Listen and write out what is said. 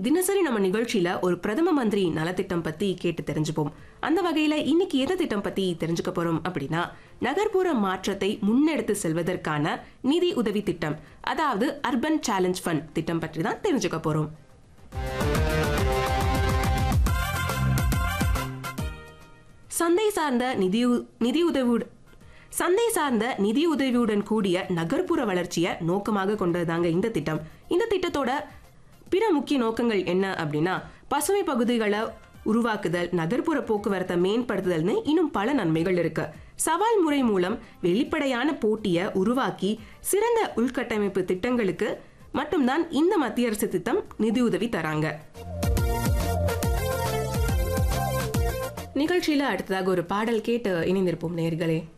தினசரி நம்ம நிகழ்ச்சியில ஒரு பிரதம மந்திரி நலத்திட்டம் பத்தி கேட்டு தெரிஞ்சுப்போம் அந்த வகையில இன்னைக்கு எந்த திட்டம் பத்தி தெரிஞ்சுக்க போறோம் அப்படின்னா நகர்ப்புற மாற்றத்தை முன்னெடுத்து செல்வதற்கான நிதி உதவி திட்டம் அதாவது அர்பன் சேலஞ்ச் ஃபண்ட் திட்டம் பற்றி தான் தெரிஞ்சுக்க போறோம் சந்தை சார்ந்த நிதி நிதியுதவியுடன் சந்தை சார்ந்த நிதியுதவியுடன் கூடிய நகர்ப்புற வளர்ச்சியை நோக்கமாக கொண்டதுதாங்க இந்த திட்டம் இந்த திட்டத்தோட பிற முக்கிய நோக்கங்கள் என்ன அப்படின்னா பசுமை பகுதிகளை உருவாக்குதல் நகர்ப்புற போக்குவரத்தை மேம்படுத்துதல்னு இன்னும் பல நன்மைகள் இருக்கு சவால் முறை மூலம் வெளிப்படையான போட்டியை உருவாக்கி சிறந்த உள்கட்டமைப்பு திட்டங்களுக்கு மட்டும்தான் இந்த மத்திய அரசு திட்டம் நிதியுதவி தராங்க நிகழ்ச்சியில அடுத்ததாக ஒரு பாடல் கேட்டு இணைந்திருப்போம் நேர்களே